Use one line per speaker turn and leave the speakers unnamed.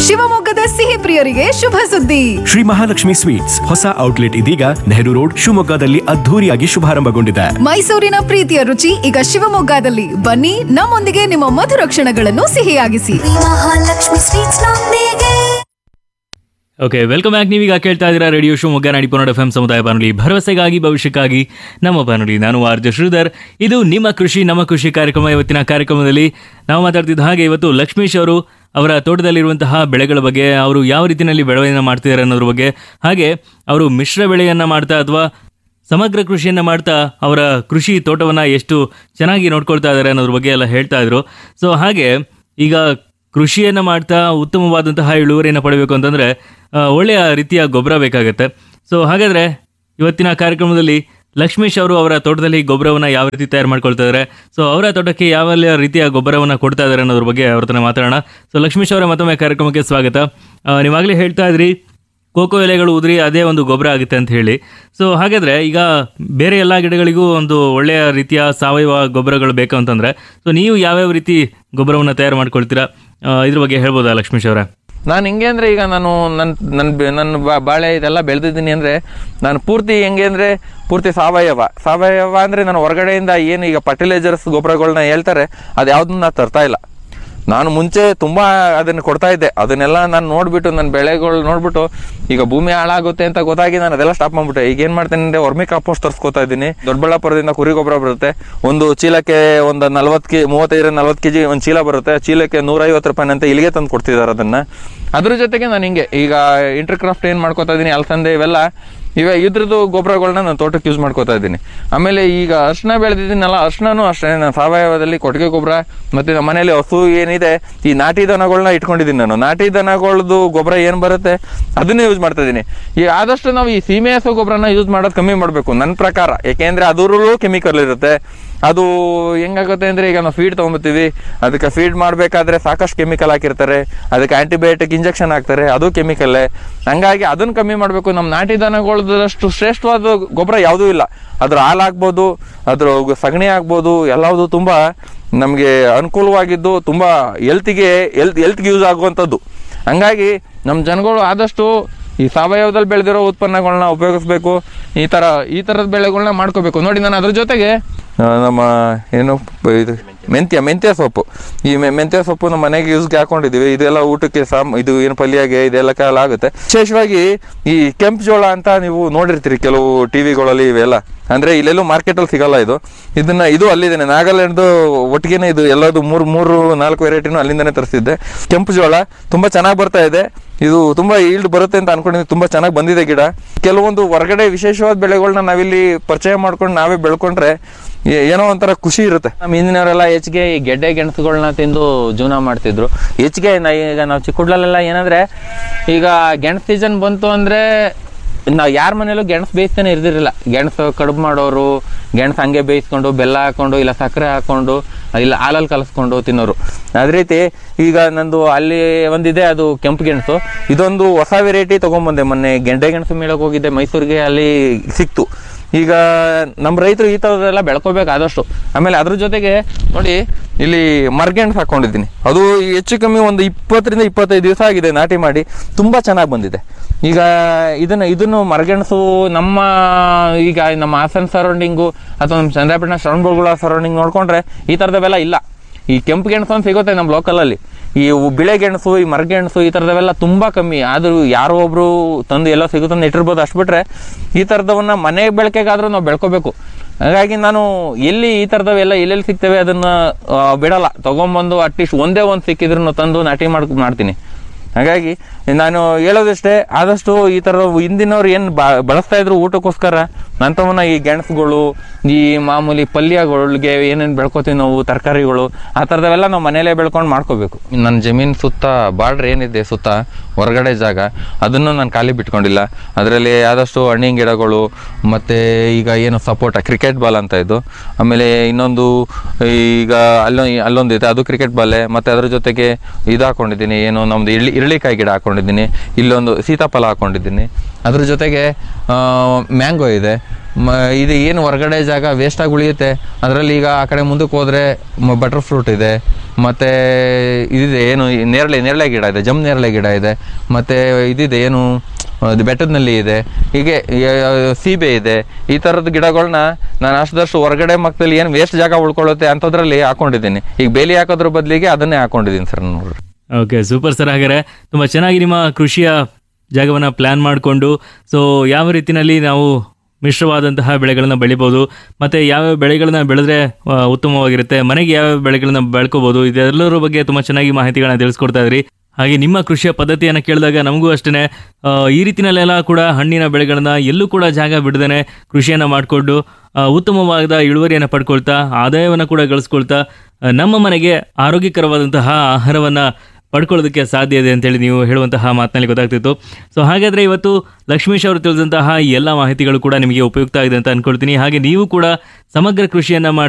ಶಿವಮೊಗ್ಗದ ಸಿಹಿ ಪ್ರಿಯರಿಗೆ ಶುಭ ಸುದ್ದಿ
ಶ್ರೀ ಮಹಾಲಕ್ಷ್ಮಿ ಸ್ವೀಟ್ಸ್ ಹೊಸ ಔಟ್ಲೆಟ್ ಇದೀಗ ನೆಹರು ರೋಡ್ ಶಿವಮೊಗ್ಗದಲ್ಲಿ ಅದ್ಧೂರಿಯಾಗಿ ಶುಭಾರಂಭಗೊಂಡಿದೆ
ಮೈಸೂರಿನ ಪ್ರೀತಿಯ ರುಚಿ ಈಗ ಶಿವಮೊಗ್ಗದಲ್ಲಿ ಬನ್ನಿ ನಮ್ಮೊಂದಿಗೆ ನಿಮ್ಮ ಮಧುರ ಕ್ಷಣಗಳನ್ನು ಸಿಹಿಯಾಗಿಸಿ
ಮಹಾಲಕ್ಷ್ಮಿ ಸ್ವೀಟ್ಸ್ ನೊಂದಿಗೆ
ಓಕೆ ವೆಲ್ಕಮ್ ಬ್ಯಾಕ್ ನೀವೀಗ ಕೇಳ್ತಾ ಇದ್ದೀರಾ radio Shivamogga Nadipura F M ಸಮುದಾಯ ಬಾನುಲಿ ಭರವಸೆಗಾಗಿ ಭವಿಷ್ಯಕ್ಕಾಗಿ ನಮ್ಮ ಬಾನುಲಿ ನಾನು ಆರ್ ಜೆ ಶ್ರೀಧರ್ ಇದು ನಿಮ್ಮ ಕೃಷಿ ನಮ್ಮ ಕೃಷಿ ಕಾರ್ಯಕ್ರಮ ಇವತ್ತಿನ ಕಾರ್ಯಕ್ರಮದಲ್ಲಿ ನಾವು ಮಾತಾಡ್ತಿದ್ದ ಹಾಗೆ ಇವತ್ತು ಲಕ್ಷ್ಮೀಶ್ ಅವರು ಅವರ ತೋಟದಲ್ಲಿರುವಂತಹ ಬೆಳೆಗಳ ಬಗ್ಗೆ ಅವರು ಯಾವ ರೀತಿಯಲ್ಲಿ ಬೆಳವಣಿಗೆ ಮಾಡ್ತಿದ್ದಾರೆ ಅನ್ನೋದ್ರ ಬಗ್ಗೆ ಹಾಗೆ ಅವರು ಮಿಶ್ರ ಬೆಳೆಯನ್ನ ಮಾಡ್ತಾ ಅಥವಾ ಸಮಗ್ರ ಕೃಷಿಯನ್ನ ಮಾಡ್ತಾ ಅವರ ಕೃಷಿ ತೋಟವನ್ನ ಎಷ್ಟು ಚೆನ್ನಾಗಿ ನೋಡ್ಕೊಳ್ತಾ ಇದ್ದಾರೆ ಅನ್ನೋದ್ರ ಬಗ್ಗೆ ಎಲ್ಲ ಹೇಳ್ತಾ ಇದ್ರು ಸೊ ಹಾಗೆ ಈಗ ಕೃಷಿಯನ್ನ ಮಾಡ್ತಾ ಉತ್ತಮವಾದಂತಹ ಇಳುವರಿಯನ್ನು ಪಡೆಯಬೇಕು ಅಂತಂದ್ರೆ ಆ, ಒಳ್ಳೆಯ ರೀತಿಯ ಗೊಬ್ಬರ ಬೇಕಾಗುತ್ತೆ ಸೊ ಹಾಗಾದ್ರೆ ಇವತ್ತಿನ ಕಾರ್ಯಕ್ರಮದಲ್ಲಿ ಲಕ್ಷ್ಮೀಶ್ ಅವರು ಅವರ ತೋಟದಲ್ಲಿ ಗೊಬ್ಬರವನ್ನ ಯಾವ ರೀತಿ ತಯಾರು ಮಾಡ್ಕೊಳ್ತಾ ಇದ್ದಾರೆ ಸೊ ಅವರ ತೋಟಕ್ಕೆ ಯಾವ ರೀತಿಯ ಗೊಬ್ಬರವನ್ನ ಕೊಡ್ತಾ ಇದ್ದಾರೆ ಅನ್ನೋದ್ರ ಬಗ್ಗೆ ಅವ್ರ ಹತ್ರ ಮಾತಾಡೋಣ ಸೊ ಲಕ್ಷ್ಮೀಶ್ ಅವರ ಮತ್ತೊಮ್ಮೆ ಕಾರ್ಯಕ್ರಮಕ್ಕೆ ಸ್ವಾಗತ ಆ, ನೀವಾಗಲೇ ಹೇಳ್ತಾ ಇದ್ರಿ ಕೋಕೋ ಎಲೆಗಳು ಉದುರಿ ಅದೇ ಒಂದು ಗೊಬ್ಬರ ಆಗುತ್ತೆ ಅಂತ ಹೇಳಿ ಸೊ ಹಾಗಾದ್ರೆ ಈಗ ಬೇರೆ ಎಲ್ಲ ಗಿಡಗಳಿಗೂ ಒಂದು ಒಳ್ಳೆಯ ರೀತಿಯ ಸಾವಯವ ಗೊಬ್ಬರಗಳು ಬೇಕು ಅಂತಂದ್ರೆ ಸೊ ನೀವು ಯಾವ್ಯಾವ ರೀತಿ ಗೊಬ್ಬರವನ್ನು ತಯಾರು ಮಾಡ್ಕೊಳ್ತೀರಾ ಆ, ಇದ್ರ ಬಗ್ಗೆ ಹೇಳ್ಬೋದಾ ಲಕ್ಷ್ಮೀಶ್ ಅವರ
ನಾನು ಹೆಂಗೆ ಅಂದರೆ ಈಗ ನಾನು ನನ್ನ ನನ್ನ ಬೆ- ನನ್ನ ಬಾ- ಬಾಳೆ ಇದೆಲ್ಲ ಬೆಳೆದಿದ್ದೀನಿ ಅಂದರೆ ನಾನು ಪೂರ್ತಿ ಹೆಂಗೆ ಅಂದರೆ ಪೂರ್ತಿ ಸಾವಯವ ಸಾವಯವ ಅಂದರೆ ನಾನು ಹೊರಗಡೆಯಿಂದ ಏನು ಈಗ ಫರ್ಟಿಲೈಸರ್ಸ್ ಗೊಬ್ಬರಗಳನ್ನ ಹೇಳ್ತಾರೆ ಅದು ಯಾವುದನ್ನ ನಾನು ತರ್ತಾ ಇಲ್ಲ ನಾನು ಮುಂಚೆ ತುಂಬ ಅದನ್ನು ಕೊಡ್ತಾ ಇದ್ದೆ ಅದನ್ನೆಲ್ಲ ನಾನು ನೋಡಿಬಿಟ್ಟು ನನ್ನ ಬೆಳೆಗಳು ನೋಡ್ಬಿಟ್ಟು ಈಗ ಭೂಮಿ ಹಾಳಾಗುತ್ತೆ ಅಂತ ಗೊತ್ತಾಗಿ ನಾನು ಅದೆಲ್ಲ ಸ್ಟಾಪ್ ಮಾಡ್ಬಿಟ್ಟೆ ಈಗ ಏನು ಮಾಡ್ತೇನೆ ಅಂದರೆ ವರ್ಮಿ ಕಾಂಪೋಸ್ಟ್ ತರಿಸ್ಕೋತಾ ಇದ್ದೀನಿ ದೊಡ್ಡಬಳ್ಳಾಪುರದಿಂದ ಕುರಿ ಗೊಬ್ಬರ ಬರುತ್ತೆ ಒಂದು ಚೀಲಕ್ಕೆ ಒಂದು ನಲ್ವತ್ತು ಕೆ ಮೂವತ್ತೈದರಿಂದ ನಲ್ವತ್ತು ಕೆ ಜಿ ಒಂದು ಚೀಲ ಬರುತ್ತೆ ಚೀಲಕ್ಕೆ ನೂರೈವತ್ತು ರೂಪಾಯಿ ಅಂತ ಇಲ್ಲಿಗೆ ತಂದು ಕೊಡ್ತಿದ್ದಾರೆ ಅದನ್ನು ಅದ್ರ ಜೊತೆಗೆ ನಾನು ಹಿಂಗೆ ಈಗ ಇಂಟರ್ಕ್ರಾಫ್ಟ್ ಏನು ಮಾಡ್ಕೋತಾ ಇದ್ದೀನಿ ಅಲಸಂದೆ ಇವೆಲ್ಲ ಇವೆ ಇದ್ರದ್ದು ಗೊಬ್ಬರಗಳನ್ನ ನಾನು ತೋಟಕ್ಕೆ ಯೂಸ್ ಮಾಡ್ಕೋತಾ ಇದ್ದೀನಿ ಆಮೇಲೆ ಈಗ ಅರ್ಶಿನ ಬೆಳೆದಿದ್ದೀನಲ್ಲ ಅರ್ಶಿನೂ ಅಷ್ಟೇ ನಾನು ಸಾವಯವದಲ್ಲಿ ಕೊಟ್ಟಿಗೆ ಗೊಬ್ಬರ ಮತ್ತು ನಮ್ಮ ಮನೇಲಿ ಹಸು ಏನಿದೆ ಈ ನಾಟಿ ದನಗಳನ್ನ ಇಟ್ಕೊಂಡಿದ್ದೀನಿ ನಾನು ನಾಟಿ ದನಗಳದ್ದು ಗೊಬ್ಬರ ಏನು ಬರುತ್ತೆ ಅದನ್ನೇ ಯೂಸ್ ಮಾಡ್ತಾ ಇದ್ದೀನಿ ಈ ಆದಷ್ಟು ನಾವು ಈ ಸೀಮೆ ಹಸು ಗೊಬ್ಬರನ ಯೂಸ್ ಮಾಡೋದು ಕಮ್ಮಿ ಮಾಡಬೇಕು ನನ್ನ ಪ್ರಕಾರ ಯಾಕೆಂದರೆ ಅದರಲ್ಲೂ ಕೆಮಿಕಲ್ ಇರುತ್ತೆ ಅದು ಹೆಂಗಾಗುತ್ತೆ ಅಂದರೆ ಈಗ ನಾವು ಫೀಡ್ ತೊಗೊಂಬತ್ತೀವಿ ಅದಕ್ಕೆ ಫೀಡ್ ಮಾಡಬೇಕಾದ್ರೆ ಸಾಕಷ್ಟು ಕೆಮಿಕಲ್ ಹಾಕಿರ್ತಾರೆ ಅದಕ್ಕೆ ಆ್ಯಂಟಿಬಯೋಟಿಕ್ ಇಂಜೆಕ್ಷನ್ ಹಾಕ್ತಾರೆ ಅದು ಕೆಮಿಕಲ್ಲೇ ಹಂಗಾಗಿ ಅದನ್ನು ಕಮ್ಮಿ ಮಾಡಬೇಕು ನಮ್ಮ ನಾಟಿ ದನಗಳದಷ್ಟು ಶ್ರೇಷ್ಠವಾದ ಗೊಬ್ಬರ ಯಾವುದೂ ಇಲ್ಲ ಅದ್ರ ಹಾಲು ಆಗ್ಬೋದು ಅದ್ರ ಸಗಣಿ ಆಗ್ಬೋದು ಎಲ್ಲವುದು ತುಂಬ ನಮಗೆ ಅನುಕೂಲವಾಗಿದ್ದು ತುಂಬ ಹೆಲ್ತಿಗೆ ಹೆಲ್ತ್ ಹೆಲ್ತ್ಗೆ ಯೂಸ್ ಆಗುವಂಥದ್ದು ಹಂಗಾಗಿ ನಮ್ಮ ಜನಗಳು ಆದಷ್ಟು ಈ ಸಾವಯವದಲ್ಲಿ ಬೆಳೆದಿರೋ ಉತ್ಪನ್ನಗಳನ್ನ ಉಪಯೋಗಿಸ್ಬೇಕು ಈ ಥರ ಈ ಥರದ ಬೆಳೆಗಳನ್ನ ಮಾಡ್ಕೋಬೇಕು ನೋಡಿ ನಾನು ಅದ್ರ ಜೊತೆಗೆ ಆ, ನಮ್ಮ ಏನು ಪ- ಇದು ಮೆಂತ್ಯ ಮೆಂತ್ಯ ಸೊಪ್ಪು ಈ ಮೆ- ಮೆಂತ್ಯ ಸೊಪ್ಪು ನಮ್ಮ ಮನೆಗೆ ಯೂಸ್ಗೆ ಹಾಕೊಂಡಿದ್ದೀವಿ ಇದೆಲ್ಲ ಊಟಕ್ಕೆ ಸಾಮ್ ಇದು ಏನು ಪಲ್ಯಗೆ ಇದೆಲ್ಲ ಕಾಲ ಆಗುತ್ತೆ ವಿಶೇಷವಾಗಿ ಈ ಕೆಂಪು ಜೋಳ ಅಂತ ನೀವು ನೋಡಿರ್ತೀರಿ ಕೆಲವು ಟಿವಿಗಳಲ್ಲಿ ಇವೆಲ್ಲ ಅಂದ್ರೆ ಇಲ್ಲೆಲ್ಲೂ ಮಾರ್ಕೆಟಲ್ಲಿ ಸಿಗಲ್ಲ ಇದು ಇದನ್ನ ಇದು ಅಲ್ಲಿದ್ದೇನೆ ನಾಗಾಲ್ಯಾಂಡ್ದು ಒಟ್ಟಿಗೆನೆ ಇದು ಎಲ್ಲದು ಮೂರು ಮೂರು ನಾಲ್ಕು ವೆರೈಟಿನೂ ಅಲ್ಲಿಂದನೇ ತರಿಸಿದ್ದೆ ಕೆಂಪು ಜೋಳ ತುಂಬಾ ಚೆನ್ನಾಗಿ ಬರ್ತಾ ಇದೆ ಇದು ತುಂಬಾ ಈಲ್ಡ್ ಬರುತ್ತೆ ಅಂತ ಅನ್ಕೊಂಡಿದ್ದೀನಿ ತುಂಬಾ ಚೆನ್ನಾಗಿ ಬಂದಿದೆ ಗಿಡ ಕೆಲವೊಂದು ಹೊರಗಡೆ ವಿಶೇಷವಾದ ಬೆಳೆಗಳನ್ನ ನಾವಿಲ್ಲಿ ಪರಿಚಯ ಮಾಡ್ಕೊಂಡು ನಾವೇ ಬೆಳ್ಕೊಂಡ್ರೆ ಏ- ಏನೋ ಒಂಥರ ಖುಷಿ ಇರುತ್ತೆ ನಮ್ಮ ಹಿಂದಿನವರೆಲ್ಲ ಹೆಚ್ಚಿಗೆ ಈ ಗೆಡ್ಡೆ ಗೆಣಸುಗಳನ್ನ ತಿಂದು ಜೀವನ ಮಾಡ್ತಿದ್ರು ಹೆಚ್ಚಿಗೆ ನಾ ಈಗ ನಾವು ಚಿಕ್ಕುಡ್ಲಲ್ಲೆಲ್ಲ ಏನಂದ್ರೆ ಈಗ ಗೆಣಸು ಸೀಸನ್ ಬಂತು ಅಂದ್ರೆ ನಾವು ಯಾರ ಮನೇಲೂ ಗೆಣಸು ಬೇಯಿಸ್ತಾನೆ ಇರ್ದಿರಲಿಲ್ಲ ಗೆಣಸು ಕಡುಬು ಮಾಡೋರು ಗೆಣಸು ಹಂಗೆ ಬೇಯಿಸ್ಕೊಂಡು ಬೆಲ್ಲ ಹಾಕೊಂಡು ಇಲ್ಲ ಸಕ್ಕರೆ ಹಾಕೊಂಡು ಇಲ್ಲ ಹಾಲಲ್ಲಿ ಕಲಿಸ್ಕೊಂಡು ತಿನ್ನೋರು ಅದೇ ರೀತಿ ಈಗ ನಂದು ಅಲ್ಲಿ ಒಂದಿದೆ ಅದು ಕೆಂಪು ಗೆಣಸು ಇದೊಂದು ಹೊಸ ವೆರೈಟಿ ತೊಗೊಂಬಂದೆ ಮೊನ್ನೆ ಗೆಂಡೆ ಗೆಣಸು ಮೇಳಕ್ಕೆ ಹೋಗಿದ್ದೆ ಮೈಸೂರಿಗೆ ಅಲ್ಲಿ ಸಿಕ್ತು ಈಗ ನಮ್ಮ ರೈತರು ಈ ಥರದ್ದೆಲ್ಲ ಬೆಳ್ಕೋಬೇಕು ಆದಷ್ಟು ಆಮೇಲೆ ಅದ್ರ ಜೊತೆಗೆ ನೋಡಿ ಇಲ್ಲಿ ಮರ್ಗೆಣಸು ಹಾಕೊಂಡಿದ್ದೀನಿ ಅದು ಹೆಚ್ಚು ಕಮ್ಮಿ ಒಂದು ಇಪ್ಪತ್ತರಿಂದ ಇಪ್ಪತ್ತೈದು ದಿವಸ ಆಗಿದೆ ನಾಟಿ ಮಾಡಿ ತುಂಬ ಚೆನ್ನಾಗಿ ಬಂದಿದೆ ಈಗ ಇದನ್ನು ಇದನ್ನು ಮರಗೆಣಸು ನಮ್ಮ ಈಗ ನಮ್ಮ ಹಾಸನ ಸರೌಂಡಿಂಗು ಅಥವಾ ನಮ್ಮ ಚಂದ್ರಪಟ್ಟಣ ಶ್ರವಣಬೆಳಗೊಳ ಸರೌಂಡಿಂಗ್ ನೋಡ್ಕೊಂಡ್ರೆ ಈ ಥರದವೆಲ್ಲ ಇಲ್ಲ ಈ ಕೆಂಪು ಗೆಣಸು ಅಂತ ಸಿಗುತ್ತೆ ನಮ್ಮ ಲೋಕಲಲ್ಲಿ ಈ ಉ- ಬಿಳೆ ಗೆಣಸು ಈ ಮರಗೆಣಸು ಈ ಥರದವೆಲ್ಲ ತುಂಬ ಕಮ್ಮಿ ಆದರೂ ಯಾರೋ ಒಬ್ರು ತಂದು ಎಲ್ಲೋ ಸಿಗುತ್ತಂದು ಇಟ್ಟಿರ್ಬೋದು ಅಷ್ಟು ಬಿಟ್ರೆ ಈ ಥರದವನ್ನ ಮನೆ ಬೆಳಕೆಗಾದ್ರೂ ನಾವು ಬೆಳ್ಕೋಬೇಕು ಹಾಗಾಗಿ ನಾನು ಎಲ್ಲಿ ಈ ಥರದವೆಲ್ಲ ಎಲ್ಲೆಲ್ಲಿ ಸಿಗ್ತವೆ ಅದನ್ನ ಆ, ಬಿಡಲ್ಲ ತಗೊಂಬಂದು ಅಟ್ಲೀಸ್ಟ್ ಒಂದೇ ಒಂದು ಸಿಕ್ಕಿದ್ರು ತಂದು ನಾಟಿ ಮಾಡ್ ಮಾಡ್ತೀನಿ ಹಾಗಾಗಿ ನಾನು ಹೇಳೋದಷ್ಟೇ ಆದಷ್ಟು ಈ ಥರ ಹಿಂದಿನವ್ರು ಏನು ಬಳಸ್ತಾ ಇದ್ರು ಊಟಕ್ಕೋಸ್ಕರ ನಂತವನ್ನ ಈ ಗೆಣಸುಗಳು ಈ ಮಾಮೂಲಿ ಪಲ್ಯಗಳಿಗೆ ಏನೇನು ಬೆಳ್ಕೊತೀವಿ ನಾವು ತರಕಾರಿಗಳು ಆ ಥರದವೆಲ್ಲ ನಾವು ಮನೇಲೇ ಬೆಳ್ಕೊಂಡು ಮಾಡ್ಕೋಬೇಕು ನನ್ನ ಜಮೀನು ಸುತ್ತ ಬಾರ್ಡ್ರ್ ಏನಿದೆ ಸುತ್ತ ಹೊರಗಡೆ ಜಾಗ ಅದನ್ನು ನಾನು ಖಾಲಿ ಬಿಟ್ಕೊಂಡಿಲ್ಲ ಅದರಲ್ಲಿ ಆದಷ್ಟು ಹಣ್ಣಿನ ಗಿಡಗಳು ಮತ್ತು ಈಗ ಏನು ಸಪೋಟ ಕ್ರಿಕೆಟ್ ಬಾಲ್ ಅಂತ ಇದು ಆಮೇಲೆ ಇನ್ನೊಂದು ಈಗ ಅಲ್ಲೊ ಅಲ್ಲೊಂದು ಇದೆ ಅದು ಕ್ರಿಕೆಟ್ ಬಾಲೆ ಮತ್ತು ಅದ್ರ ಜೊತೆಗೆ ಇದು ಹಾಕೊಂಡಿದ್ದೀನಿ ಏನು ನಮ್ಮದು ಇರ್ಲಿ ಇರಳಿಕಾಯಿ ಗಿಡ ಹಾಕೊಂಡಿದ್ದೀನಿ ಇಲ್ಲೊಂದು ಸೀತಾಫಲ ಹಾಕೊಂಡಿದ್ದೀನಿ ಅದ್ರ ಜೊತೆಗೆ ಮ್ಯಾಂಗೋ ಇದೆ ಮ ಇದು ಏನು ಹೊರಗಡೆ ಜಾಗ ವೇಸ್ಟಾಗಿ ಉಳಿಯುತ್ತೆ ಅದರಲ್ಲಿ ಈಗ ಆ ಕಡೆ ಮುಂದಕ್ಕೆ ಹೋದರೆ ಬಟರ್ ಫ್ರೂಟ್ ಇದೆ ಮತ್ತು ಇದಿದೆ ಏನು ಈ ನೇರಳೆ ನೇರಳೆ ಗಿಡ ಇದೆ ಜಮ್ ನೇರಳೆ ಗಿಡ ಇದೆ ಮತ್ತು ಇದಿದೆ ಏನು ಅದು ಬೆಟ್ಟದಲ್ಲಿ ಇದೆ ಹೀಗೆ ಆ, ಸೀಬೆ ಇದೆ ಈ ಥರದ ಗಿಡಗಳನ್ನ ನಾನು ಅಷ್ಟದಷ್ಟು ಹೊರಗಡೆ ಮಕ್ಕದಲ್ಲಿ ಏನು ವೇಸ್ಟ್ ಜಾಗ ಉಳ್ಕೊಳ್ಳುತ್ತೆ ಅಂಥದ್ರಲ್ಲಿ ಹಾಕೊಂಡಿದ್ದೀನಿ ಈಗ ಬೇಲಿ ಹಾಕೋದ್ರ ಬದಲಿಗೆ ಅದನ್ನೇ ಹಾಕೊಂಡಿದ್ದೀನಿ ಸರ್ ನೋಡ್ರಿ
ಓಕೆ ಸೂಪರ್ ಸರ್ ಹಾಗಾದ್ರೆ ತುಂಬ ಚೆನ್ನಾಗಿ ನಿಮ್ಮ ಕೃಷಿಯ ಜಾಗವನ್ನು ಪ್ಲ್ಯಾನ್ ಮಾಡಿಕೊಂಡು ಸೊ ಯಾವ ರೀತಿಯಲ್ಲಿ ನಾವು ಮಿಶ್ರವಾದಂತಹ ಬೆಳೆಗಳನ್ನ ಬೆಳಿಬೋದು ಮತ್ತು ಯಾವ್ಯಾವ ಬೆಳೆಗಳನ್ನ ಬೆಳೆದ್ರೆ ಆ, ಉತ್ತಮವಾಗಿರುತ್ತೆ ಮನೆಗೆ ಯಾವ್ಯಾವ ಬೆಳೆಗಳನ್ನ ಬೆಳ್ಕೋಬೋದು ಇದೆಲ್ಲರ ಬಗ್ಗೆ ತುಂಬ ಚೆನ್ನಾಗಿ ಮಾಹಿತಿಗಳನ್ನ ತಿಳಿಸ್ಕೊಡ್ತಾ ಇದ್ರಿ ಹಾಗೆ ನಿಮ್ಮ ಕೃಷಿಯ ಪದ್ಧತಿಯನ್ನು ಕೇಳಿದಾಗ ನಮಗೂ ಅಷ್ಟೇ ಈ ರೀತಿನಲ್ಲೆಲ್ಲ ಕೂಡ ಹಣ್ಣಿನ ಬೆಳೆಗಳನ್ನ ಎಲ್ಲೂ ಕೂಡ ಜಾಗ ಬಿಡದೇನೆ ಕೃಷಿಯನ್ನು ಮಾಡಿಕೊಂಡು ಉತ್ತಮವಾದ ಇಳುವರಿಯನ್ನು ಪಡ್ಕೊಳ್ತಾ ಆದಾಯವನ್ನು ಕೂಡ ಗಳಿಸ್ಕೊಳ್ತಾ ಆ, ನಮ್ಮ ಮನೆಗೆ ಆರೋಗ್ಯಕರವಾದಂತಹ ಆಹಾರವನ್ನು ಪಡ್ಕೊಳ್ಳೋದಕ್ಕೆ ಸಾಧ್ಯ ಇದೆ ಅಂತೇಳಿ ನೀವು ಹೇಳುವಂತಹ ಮಾತಿನಲ್ಲಿ ಗೊತ್ತಾಗ್ತಿತ್ತು ಸೊ ಹಾಗಾದರೆ ಇವತ್ತು ಲಕ್ಷ್ಮೀಶ್ ಅವರು ತಿಳಿದಂತಹ ಈ ಎಲ್ಲ ಮಾಹಿತಿಗಳು ಕೂಡ ನಿಮಗೆ ಉಪಯುಕ್ತ ಆಗಿದೆ ಅಂತ ಅನ್ಕೊಳ್ತೀನಿ ಹಾಗೆ ನೀವು ಕೂಡ ಸಮಗ್ರ ಕೃಷಿಯನ್ನು ಮಾಡಿ